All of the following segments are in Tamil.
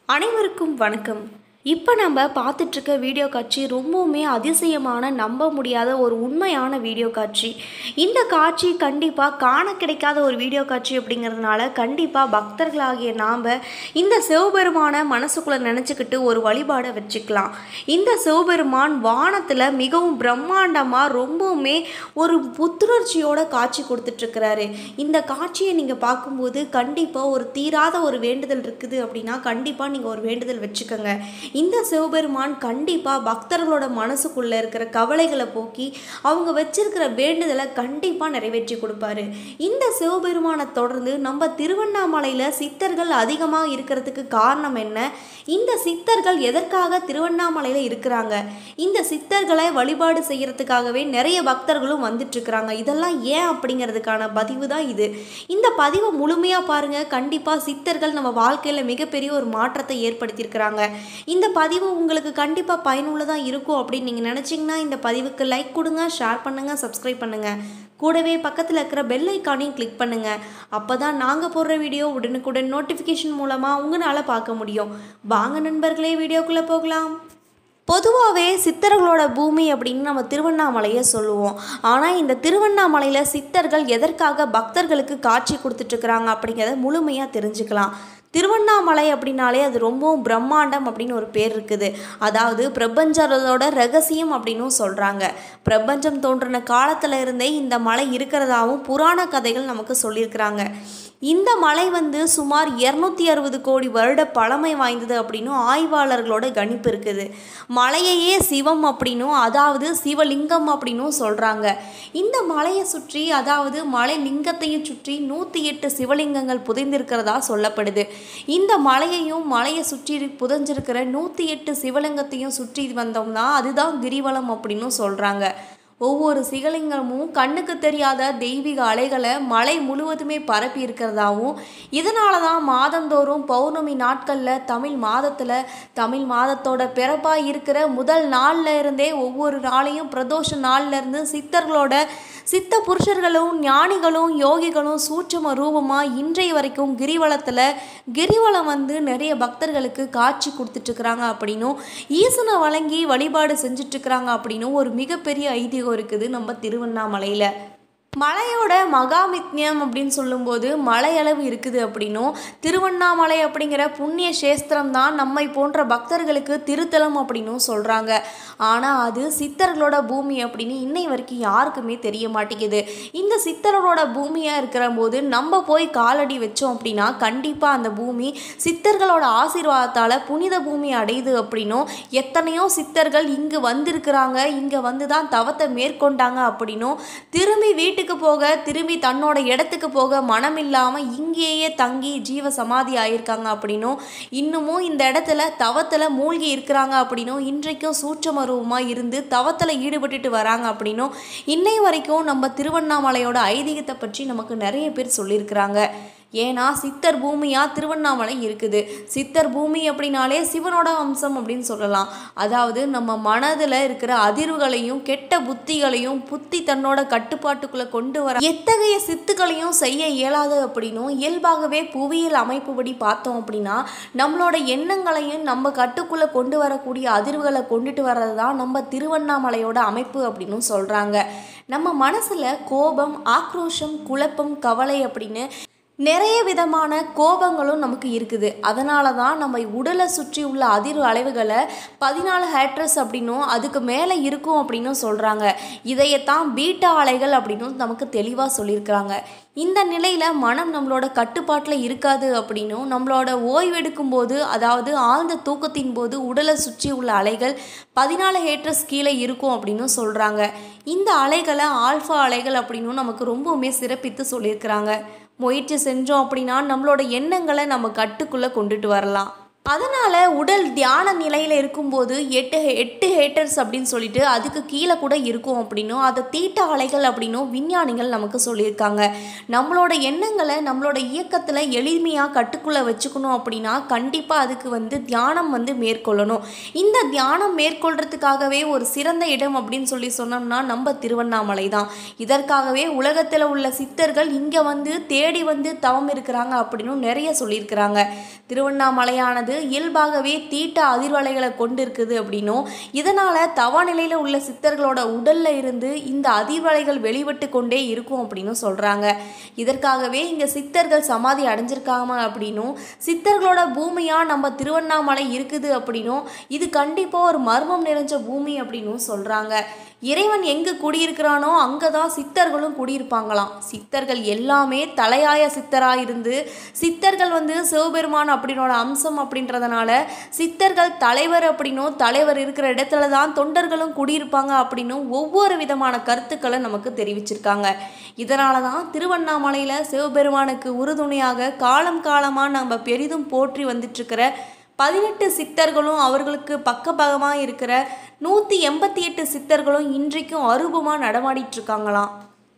அனைவருக்கும் வணக்கம் இப்போ நம்ம பார்த்துட்ருக்க வீடியோ காட்சி ரொம்பவுமே அதிசயமான நம்ப முடியாத ஒரு உண்மையான வீடியோ காட்சி இந்த காட்சி கண்டிப்பாக காண கிடைக்காத ஒரு வீடியோ காட்சி அப்படிங்கிறதுனால கண்டிப்பாக பக்தர்களாகிய நாம் இந்த சிவபெருமானை மனசுக்குள்ளே நினச்சிக்கிட்டு ஒரு வழிபாடை வச்சுக்கலாம் இந்த சிவபெருமான் வானத்தில் மிகவும் பிரம்மாண்டமாக ரொம்பவுமே ஒரு புத்துணர்ச்சியோட காட்சி கொடுத்துட்ருக்கிறாரு இந்த காட்சியை நீங்கள் பார்க்கும்போது கண்டிப்பாக ஒரு தீராத ஒரு வேண்டுதல் இருக்குது அப்படின்னா கண்டிப்பாக நீங்கள் ஒரு வேண்டுதல் வச்சுக்கோங்க இந்த சிவபெருமான் கண்டிப்பாக பக்தர்களோட மனசுக்குள்ளே இருக்கிற கவலைகளை போக்கி அவங்க வச்சிருக்கிற வேண்டுதலை கண்டிப்பாக நிறைவேற்றி கொடுப்பாரு இந்த சிவபெருமானை தொடர்ந்து நம்ம திருவண்ணாமலையில் சித்தர்கள் அதிகமாக இருக்கிறதுக்கு காரணம் என்ன இந்த சித்தர்கள் எதற்காக திருவண்ணாமலையில் இருக்கிறாங்க இந்த சித்தர்களை வழிபாடு செய்யறதுக்காகவே நிறைய பக்தர்களும் வந்துட்டு இருக்கிறாங்க இதெல்லாம் ஏன் அப்படிங்கிறதுக்கான பதிவு தான் இது இந்த பதிவை முழுமையாக பாருங்க கண்டிப்பாக சித்தர்கள் நம்ம வாழ்க்கையில் மிகப்பெரிய ஒரு மாற்றத்தை ஏற்படுத்தியிருக்கிறாங்க இந்த பதிவு உங்களுக்கு கண்டிப்பாக பயனுள்ளதாக இருக்கும் அப்படின்னு நீங்கள் நினச்சிங்கன்னா இந்த பதிவுக்கு லைக் கொடுங்க ஷேர் பண்ணுங்கள் சப்ஸ்கிரைப் பண்ணுங்கள் கூடவே பக்கத்தில் இருக்கிற பெல் ஐக்கானையும் கிளிக் பண்ணுங்கள் அப்போ தான் நாங்கள் போடுற வீடியோ உடனுக்குடன் நோட்டிஃபிகேஷன் மூலமாக உங்களால் பார்க்க முடியும் வாங்க நண்பர்களே வீடியோக்குள்ளே போகலாம் பொதுவாகவே சித்தர்களோட பூமி அப்படின்னு நம்ம திருவண்ணாமலையை சொல்லுவோம் ஆனால் இந்த திருவண்ணாமலையில் சித்தர்கள் எதற்காக பக்தர்களுக்கு காட்சி கொடுத்துட்ருக்குறாங்க அப்படிங்கிறத முழுமையாக தெரிஞ்சுக்கலாம் திருவண்ணாமலை அப்படின்னாலே அது ரொம்பவும் பிரம்மாண்டம் அப்படின்னு ஒரு பேர் இருக்குது அதாவது பிரபஞ்சத்தோட ரகசியம் அப்படின்னும் சொல்கிறாங்க பிரபஞ்சம் தோன்றின காலத்தில் இருந்தே இந்த மலை இருக்கிறதாவும் புராண கதைகள் நமக்கு சொல்லியிருக்கிறாங்க இந்த மலை வந்து சுமார் இரநூத்தி அறுபது கோடி வருட பழமை வாய்ந்தது அப்படின்னும் ஆய்வாளர்களோட கணிப்பு இருக்குது மலையையே சிவம் அப்படின்னும் அதாவது சிவலிங்கம் அப்படின்னும் சொல்கிறாங்க இந்த மலையை சுற்றி அதாவது மலை லிங்கத்தையும் சுற்றி நூற்றி எட்டு சிவலிங்கங்கள் புதைந்திருக்கிறதா சொல்லப்படுது இந்த மலையையும் மலையை சுற்றி புதைஞ்சிருக்கிற நூற்றி எட்டு சிவலிங்கத்தையும் சுற்றி வந்தோம்னா அதுதான் கிரிவலம் அப்படின்னு சொல்கிறாங்க ஒவ்வொரு சிவலிங்கமும் கண்ணுக்கு தெரியாத தெய்வீக அலைகளை மலை முழுவதுமே பரப்பி இருக்கிறதாவும் இதனால தான் மாதந்தோறும் பௌர்ணமி நாட்களில் தமிழ் மாதத்தில் தமிழ் மாதத்தோட பிறப்பாக இருக்கிற முதல் நாளில் இருந்தே ஒவ்வொரு நாளையும் பிரதோஷ நாள்ல இருந்து சித்தர்களோட சித்த புருஷர்களும் ஞானிகளும் யோகிகளும் சூட்சம ரூபமாக இன்றைய வரைக்கும் கிரிவலத்தில் கிரிவலம் வந்து நிறைய பக்தர்களுக்கு காட்சி கொடுத்துட்ருக்குறாங்க அப்படின்னும் ஈசனை வழங்கி வழிபாடு செஞ்சிட்ருக்குறாங்க அப்படின்னும் ஒரு மிகப்பெரிய ஐதீகம் இருக்குது நம்ம திருவண்ணாமலையில் மலையோட மகாமித்யம் அப்படின்னு சொல்லும்போது மலையளவு இருக்குது அப்படின்னும் திருவண்ணாமலை அப்படிங்கிற புண்ணிய சேஸ்திரம் தான் நம்மை போன்ற பக்தர்களுக்கு திருத்தலம் அப்படின்னும் சொல்கிறாங்க ஆனால் அது சித்தர்களோட பூமி அப்படின்னு இன்னை வரைக்கும் யாருக்குமே தெரிய மாட்டேங்குது இந்த சித்தர்களோட பூமியாக இருக்கிற போது நம்ம போய் காலடி வச்சோம் அப்படின்னா கண்டிப்பாக அந்த பூமி சித்தர்களோட ஆசீர்வாதத்தால் புனித பூமி அடையுது அப்படின்னும் எத்தனையோ சித்தர்கள் இங்கு வந்திருக்கிறாங்க இங்கே வந்து தான் தவத்தை மேற்கொண்டாங்க அப்படின்னும் திரும்பி வீட்டு வீட்டுக்கு போக திரும்பி தன்னோட இடத்துக்கு போக மனம் இல்லாமல் இங்கேயே தங்கி ஜீவ சமாதி ஆயிருக்காங்க அப்படின்னும் இன்னமும் இந்த இடத்துல தவத்தில் மூழ்கி இருக்கிறாங்க அப்படின்னும் இன்றைக்கும் சூட்சம ரூபமாக இருந்து தவத்தில் ஈடுபட்டுட்டு வராங்க அப்படின்னும் இன்னை வரைக்கும் நம்ம திருவண்ணாமலையோட ஐதீகத்தை பற்றி நமக்கு நிறைய பேர் சொல்லியிருக்கிறாங்க ஏன்னா சித்தர் பூமியாக திருவண்ணாமலை இருக்குது சித்தர் பூமி அப்படின்னாலே சிவனோட அம்சம் அப்படின்னு சொல்லலாம் அதாவது நம்ம மனதில் இருக்கிற அதிர்வுகளையும் கெட்ட புத்திகளையும் புத்தி தன்னோட கட்டுப்பாட்டுக்குள்ளே கொண்டு வர எத்தகைய சித்துக்களையும் செய்ய இயலாது அப்படின்னும் இயல்பாகவே புவியியல் அமைப்புபடி பார்த்தோம் அப்படின்னா நம்மளோட எண்ணங்களையும் நம்ம கட்டுக்குள்ளே கொண்டு வரக்கூடிய அதிர்வுகளை கொண்டுட்டு வர்றது தான் நம்ம திருவண்ணாமலையோட அமைப்பு அப்படின்னு சொல்கிறாங்க நம்ம மனசில் கோபம் ஆக்ரோஷம் குழப்பம் கவலை அப்படின்னு நிறைய விதமான கோபங்களும் நமக்கு இருக்குது அதனால தான் நம்ம உடலை சுற்றி உள்ள அதிர்வு அலைவுகளை பதினாலு ஹேட்ரஸ் அப்படின்னும் அதுக்கு மேலே இருக்கும் அப்படின்னும் சொல்கிறாங்க இதையத்தான் பீட்டா அலைகள் அப்படின்னும் நமக்கு தெளிவாக சொல்லியிருக்கிறாங்க இந்த நிலையில் மனம் நம்மளோட கட்டுப்பாட்டில் இருக்காது அப்படின்னும் நம்மளோட ஓய்வெடுக்கும் போது அதாவது ஆழ்ந்த தூக்கத்தின் போது உடலை சுற்றி உள்ள அலைகள் பதினாலு ஹேட்ரஸ் கீழே இருக்கும் அப்படின்னும் சொல்கிறாங்க இந்த அலைகளை ஆல்ஃபா அலைகள் அப்படின்னும் நமக்கு ரொம்பவுமே சிறப்பித்து சொல்லியிருக்கிறாங்க முயற்சி செஞ்சோம் அப்படின்னா நம்மளோட எண்ணங்களை நம்ம கட்டுக்குள்ளே கொண்டுட்டு வரலாம் அதனால் உடல் தியான நிலையில் இருக்கும்போது எட்டு எட்டு ஹேட்டர்ஸ் அப்படின்னு சொல்லிட்டு அதுக்கு கீழே கூட இருக்கும் அப்படின்னும் அதை தீட்ட அலைகள் அப்படின்னும் விஞ்ஞானிகள் நமக்கு சொல்லியிருக்காங்க நம்மளோட எண்ணங்களை நம்மளோட இயக்கத்தில் எளிமையாக கட்டுக்குள்ளே வச்சுக்கணும் அப்படின்னா கண்டிப்பாக அதுக்கு வந்து தியானம் வந்து மேற்கொள்ளணும் இந்த தியானம் மேற்கொள்றதுக்காகவே ஒரு சிறந்த இடம் அப்படின்னு சொல்லி சொன்னோம்னா நம்ம திருவண்ணாமலை தான் இதற்காகவே உலகத்தில் உள்ள சித்தர்கள் இங்கே வந்து தேடி வந்து தவம் இருக்கிறாங்க அப்படின்னு நிறைய சொல்லியிருக்கிறாங்க திருவண்ணாமலையானது இயல்பாகவே தீட்ட அதிர்வலைகளை கொண்டு இருக்குது அப்படின்னும் இதனால் தவநிலையில் உள்ள சித்தர்களோட உடல்ல இருந்து இந்த அதிர்வலைகள் வெளிப்பட்டு கொண்டே இருக்கும் அப்படின்னு சொல்கிறாங்க இதற்காகவே இங்கே சித்தர்கள் சமாதி அடைஞ்சிருக்காம அப்படின்னும் சித்தர்களோட பூமியாக நம்ம திருவண்ணாமலை இருக்குது அப்படின்னும் இது கண்டிப்பாக ஒரு மர்மம் நிறைஞ்ச பூமி அப்படின்னும் சொல்கிறாங்க இறைவன் எங்கு குடியிருக்கிறானோ அங்கே தான் சித்தர்களும் குடியிருப்பாங்களாம் சித்தர்கள் எல்லாமே தலையாய சித்தராக இருந்து சித்தர்கள் வந்து சிவபெருமான் அப்படின்னோட அம்சம் அப்படின்றதுனால சித்தர்கள் தலைவர் அப்படின்னும் தலைவர் இருக்கிற இடத்துல தான் தொண்டர்களும் குடியிருப்பாங்க அப்படின்னும் ஒவ்வொரு விதமான கருத்துக்களை நமக்கு தெரிவிச்சிருக்காங்க இதனால தான் திருவண்ணாமலையில் சிவபெருமானுக்கு உறுதுணையாக காலம் காலமாக நம்ம பெரிதும் போற்றி வந்துட்டுருக்கிற பதினெட்டு சித்தர்களும் அவர்களுக்கு பக்கபகமாக இருக்கிற நூற்றி எண்பத்தி எட்டு சித்தர்களும் இன்றைக்கும் அரூபமாக நடமாடிட்டு இருக்காங்களாம்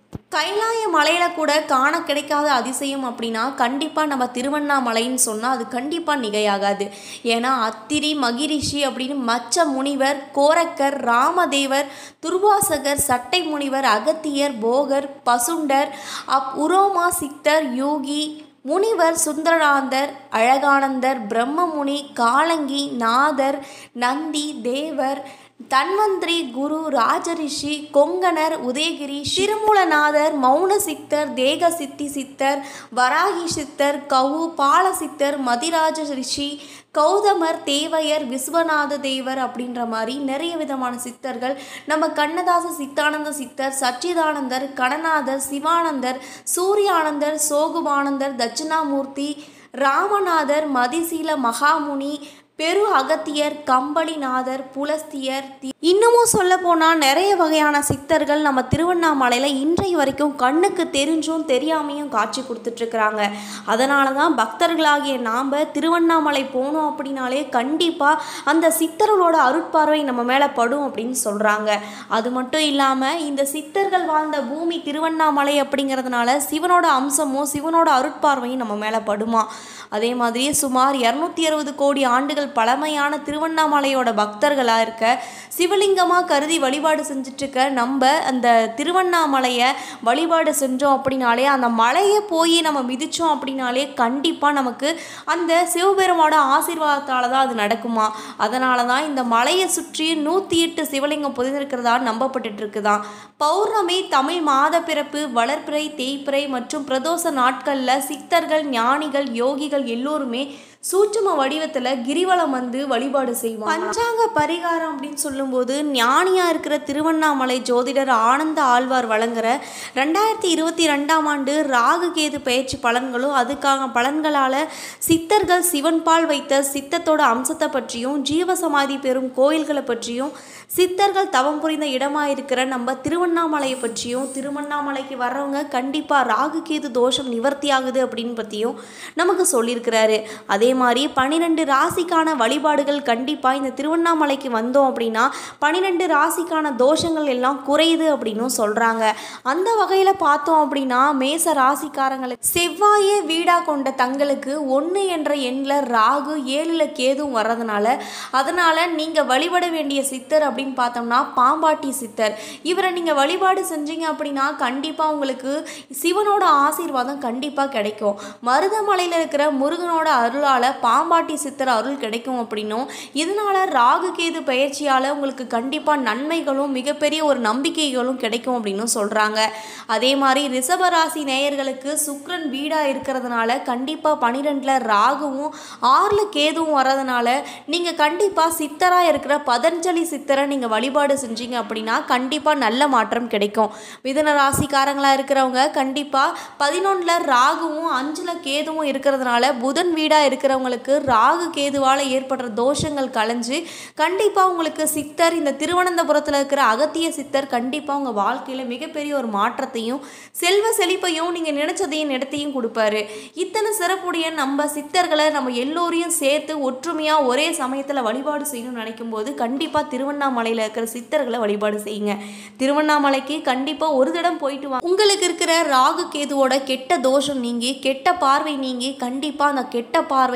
கைலாய மலையில கூட காண கிடைக்காத அதிசயம் அப்படின்னா கண்டிப்பாக நம்ம திருவண்ணாமலைன்னு சொன்னால் அது கண்டிப்பாக நிகையாகாது ஏன்னா அத்திரி மகிரிஷி அப்படின்னு மச்ச முனிவர் கோரக்கர் ராமதேவர் துர்வாசகர் சட்டை முனிவர் அகத்தியர் போகர் பசுண்டர் அப் உரோமா சித்தர் யோகி முனிவர் சுந்தரானந்தர் அழகானந்தர் பிரம்மமுனி காலங்கி நாதர் நந்தி தேவர் தன்வந்திரி குரு ராஜரிஷி கொங்கணர் உதயகிரி திருமூலநாதர் மௌன சித்தர் தேக சித்தி சித்தர் வராகி சித்தர் கவு பால சித்தர் மதிராஜ ரிஷி கௌதமர் தேவையர் விஸ்வநாத தேவர் அப்படின்ற மாதிரி நிறைய விதமான சித்தர்கள் நம்ம கண்ணதாச சித்தானந்த சித்தர் சச்சிதானந்தர் கணநாதர் சிவானந்தர் சூரியானந்தர் சோகுபானந்தர் தட்சிணாமூர்த்தி ராமநாதர் மதிசீல மகாமுனி பெரு அகத்தியர் கம்பளிநாதர் புலஸ்தியர் தி- இன்னமும் சொல்ல போனால் நிறைய வகையான சித்தர்கள் நம்ம திருவண்ணாமலையில் இன்றைய வரைக்கும் கண்ணுக்கு தெரிஞ்சும் தெரியாமையும் காட்சி கொடுத்துட்ருக்குறாங்க அதனால தான் பக்தர்களாகிய நாம் திருவண்ணாமலை போனோம் அப்படின்னாலே கண்டிப்பாக அந்த சித்தர்களோட அருட்பார்வை நம்ம மேலே படும் அப்படின்னு சொல்கிறாங்க அது மட்டும் இல்லாமல் இந்த சித்தர்கள் வாழ்ந்த பூமி திருவண்ணாமலை அப்படிங்கிறதுனால சிவனோட அம்சமும் சிவனோட அருட்பார்வையும் நம்ம மேலே படுமா அதே மாதிரி சுமார் இரநூத்தி அறுபது கோடி ஆண்டுகள் பழமையான திருவண்ணாமலையோட பக்தர்களாக இருக்க சிவலிங்கமாக கருதி வழிபாடு செஞ்சுட்டு இருக்க நம்ம அந்த திருவண்ணாமலையை வழிபாடு செஞ்சோம் அப்படின்னாலே அந்த மலையை போய் நம்ம மிதித்தோம் அப்படின்னாலே கண்டிப்பாக நமக்கு அந்த சிவபெருமானோட ஆசீர்வாதத்தால் தான் அது நடக்குமா அதனால தான் இந்த மலையை சுற்றி நூற்றி எட்டு சிவலிங்கம் புதைந்திருக்கிறதா நம்பப்பட்டுட்டு இருக்குதாம் பௌர்ணமி தமிழ் மாத பிறப்பு வளர்ப்பிறை தேய்பிறை மற்றும் பிரதோஷ நாட்களில் சித்தர்கள் ஞானிகள் யோகிகள் எல்லோருமே சூட்சும வடிவத்தில் கிரிவலம் வந்து வழிபாடு செய்வாங்க பஞ்சாங்க பரிகாரம் அப்படின்னு சொல்லும்போது ஞானியாக இருக்கிற திருவண்ணாமலை ஜோதிடர் ஆனந்த ஆழ்வார் வழங்குற ரெண்டாயிரத்தி இருபத்தி ரெண்டாம் ஆண்டு ராகு கேது பயிற்சி பலன்களும் அதுக்கான பலன்களால் சித்தர்கள் சிவன்பால் வைத்த சித்தத்தோட அம்சத்தை பற்றியும் ஜீவசமாதி பெறும் கோயில்களை பற்றியும் சித்தர்கள் தவம் புரிந்த இடமா இருக்கிற நம்ம திருவண்ணாமலையை பற்றியும் திருவண்ணாமலைக்கு வர்றவங்க கண்டிப்பாக ராகு கேது தோஷம் நிவர்த்தி ஆகுது அப்படின்னு பற்றியும் நமக்கு சொல்லியிருக்கிறாரு அதே மாதிரி பன்னிரெண்டு ராசிக்கான வழிபாடுகள் கண்டிப்பாக இந்த திருவண்ணாமலைக்கு வந்தோம் அப்படின்னா பன்னிரெண்டு ராசிக்கான தோஷங்கள் எல்லாம் குறையுது அப்படின்னும் சொல்கிறாங்க அந்த வகையில் பார்த்தோம் அப்படின்னா மேச ராசிக்காரங்களுக்கு செவ்வாயே வீடாக கொண்ட தங்களுக்கு ஒன்று என்ற எண்ணில் ராகு ஏழில் கேதுவும் வர்றதுனால அதனால் நீங்கள் வழிபட வேண்டிய சித்தர் அப்படின்னு பார்த்தோம்னா பாம்பாட்டி சித்தர் இவரை நீங்கள் வழிபாடு செஞ்சீங்க அப்படின்னா கண்டிப்பாக உங்களுக்கு சிவனோட ஆசீர்வாதம் கண்டிப்பாக கிடைக்கும் மருதமலையில் இருக்கிற முருகனோட அருளால் பாம்பாட்டி சித்தர் அருள் கிடைக்கும் அப்படின்னும் இதனால் ராகு கேது பயிற்சியால் உங்களுக்கு கண்டிப்பாக நன்மைகளும் மிகப்பெரிய ஒரு நம்பிக்கைகளும் கிடைக்கும் அப்படின்னும் சொல்கிறாங்க அதே மாதிரி ரிஷபராசி நேயர்களுக்கு சுக்கிரன் வீடாக இருக்கிறதுனால கண்டிப்பாக பன்னிரெண்டில் ராகுவும் ஆறில் கேதுவும் வர்றதுனால நீங்கள் கண்டிப்பாக சித்தராக இருக்கிற பதஞ்சலி சித்தரை நீங்கள் வழிபாடு செஞ்சீங்க அப்படின்னா கண்டிப்பாக நல்ல மாற்றம் கிடைக்கும் மிதுன ராசிக்காரங்களாக இருக்கிறவங்க கண்டிப்பாக பதினொன்றில் ராகுவும் அஞ்சில் கேதுவும் இருக்கிறதுனால புதன் வீடாக இருக்கிறவங்களுக்கு ராகு கேதுவால் ஏற்படுற தோஷங்கள் கலைஞ்சு கண்டிப்பாக உங்களுக்கு சித்தர் இந்த திருவனந்தபுரத்தில் இருக்கிற அகத்திய சித்தர் கண்டிப்பாக உங்கள் வாழ்க்கையில் மிகப்பெரிய ஒரு மாற்றத்தையும் செல்வ செழிப்பையும் நீங்கள் நினைச்சதையும் இடத்தையும் கொடுப்பாரு இத்தனை சிறப்புடைய நம்ம சித்தர்களை நம்ம எல்லோரையும் சேர்த்து ஒற்றுமையாக ஒரே சமயத்தில் வழிபாடு செய்யணும்னு நினைக்கும் போது கண்டிப்பாக திருவண்ணாமலையில் இருக்கிற சித்தர்களை வழிபாடு செய்யுங்க திருவண்ணாமலைக்கு கண்டிப்பாக ஒரு தடம் போயிட்டு வாங்க உங்களுக்கு இருக்கிற ராகு கேதுவோட கெட்ட தோஷம் நீங்கி கெட்ட பார்வை நீங்கி கண்டிப்பாக அந்த கெட்ட பார்வை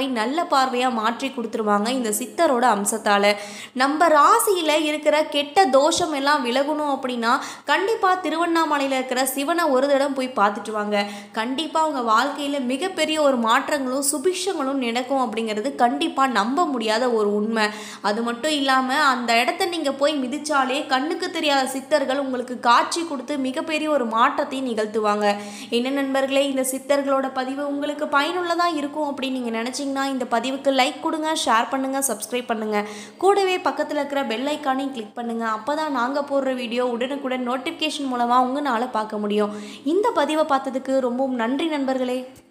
பார்வை நல்ல பார்வையாக மாற்றி கொடுத்துருவாங்க இந்த சித்தரோட அம்சத்தால் நம்ம ராசியில் இருக்கிற கெட்ட தோஷம் எல்லாம் விலகணும் அப்படின்னா கண்டிப்பாக திருவண்ணாமலையில் இருக்கிற சிவனை ஒரு தடவை போய் பார்த்துட்டு வாங்க கண்டிப்பாக உங்கள் வாழ்க்கையில் மிகப்பெரிய ஒரு மாற்றங்களும் சுபிஷங்களும் நடக்கும் அப்படிங்கிறது கண்டிப்பாக நம்ப முடியாத ஒரு உண்மை அது மட்டும் இல்லாமல் அந்த இடத்த நீங்கள் போய் மிதிச்சாலே கண்ணுக்கு தெரியாத சித்தர்கள் உங்களுக்கு காட்சி கொடுத்து மிகப்பெரிய ஒரு மாற்றத்தை நிகழ்த்துவாங்க என்ன நண்பர்களே இந்த சித்தர்களோட பதிவு உங்களுக்கு பயனுள்ளதாக இருக்கும் அப்படின்னு நீங்கள் நினச்சிங்கன்னா இந்த பதிவுக்கு லைக் கொடுங்க ஷேர் பண்ணுங்கள் சப்ஸ்கிரைப் பண்ணுங்கள் கூடவே பக்கத்தில் இருக்கிற பெல் ஐக்கானையும் கிளிக் பண்ணுங்கள் அப்போ தான் நாங்கள் போடுற வீடியோ உடனுக்குடன் நோட்டிஃபிகேஷன் மூலமாக உங்களால் பார்க்க முடியும் இந்த பதிவை பார்த்ததுக்கு ரொம்பவும் நன்றி நண்பர்களே